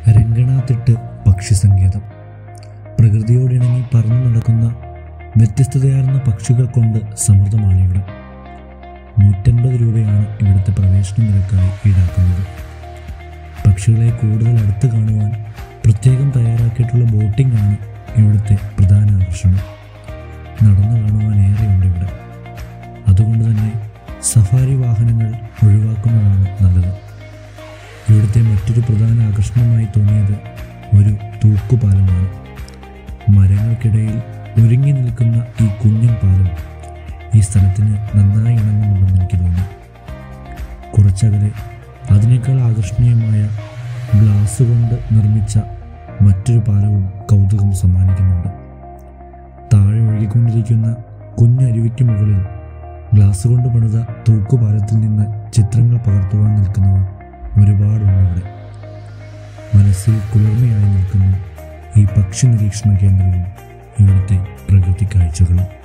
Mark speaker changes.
Speaker 1: രംഗണാത്തിട്ട് പക്ഷിസങ്കേതം പ്രകൃതിയോടിണങ്ങി പറന്നു നടക്കുന്ന വ്യത്യസ്തതയാർന്ന പക്ഷികൾ കൊണ്ട് സമൃദ്ധമാണ് ഇവിടെ നൂറ്റൻപത് രൂപയാണ് ഇവിടുത്തെ പ്രവേശന നിരക്കായി ഈടാക്കുന്നത് പക്ഷികളെ കൂടുതൽ അടുത്ത് കാണുവാൻ പ്രത്യേകം തയ്യാറാക്കിയിട്ടുള്ള ബോട്ടിംഗ് ആണ് ഇവിടുത്തെ പ്രധാന ആകർഷണം നടന്നു കാണുവാൻ ഏറെയുണ്ട് ഇവിടെ അതുകൊണ്ട് തന്നെ സഫാരി വാഹനങ്ങൾ ഒഴിവാക്കുന്നതാണ് നല്ലത് ഇവിടുത്തെ മറ്റൊരു പ്രധാന ആകർഷണമായി തോന്നിയത് ഒരു തൂക്കുപാലമാണ് മരങ്ങൾക്കിടയിൽ ഒരുങ്ങി നിൽക്കുന്ന ഈ കുഞ്ഞൻ പാലം ഈ സ്ഥലത്തിന് നന്നായി ഇണങ്ങുന്നുണ്ടെന്ന് എനിക്ക് തോന്നി കുറച്ചകലെ അതിനേക്കാൾ ആകർഷണീയമായ ഗ്ലാസ് കൊണ്ട് നിർമ്മിച്ച മറ്റൊരു പാലവും കൗതുകം സമ്മാനിക്കുന്നുണ്ട് താഴെ ഒഴുകിക്കൊണ്ടിരിക്കുന്ന കുഞ്ഞരുവിക്ക് മുകളിൽ ഗ്ലാസ് കൊണ്ട് പണിത തൂക്കുപാലത്തിൽ നിന്ന് ചിത്രങ്ങൾ പകർത്തുവാൻ നിൽക്കുന്നവർ ഒരുപാടുണ്ട് ഇവിടെ മനസ്സിൽ കുളിർമയായി നിൽക്കുന്നു ഈ പക്ഷി നിരീക്ഷണ കേന്ദ്രവും ഇവിടുത്തെ പ്രകൃതി കാഴ്ചകളും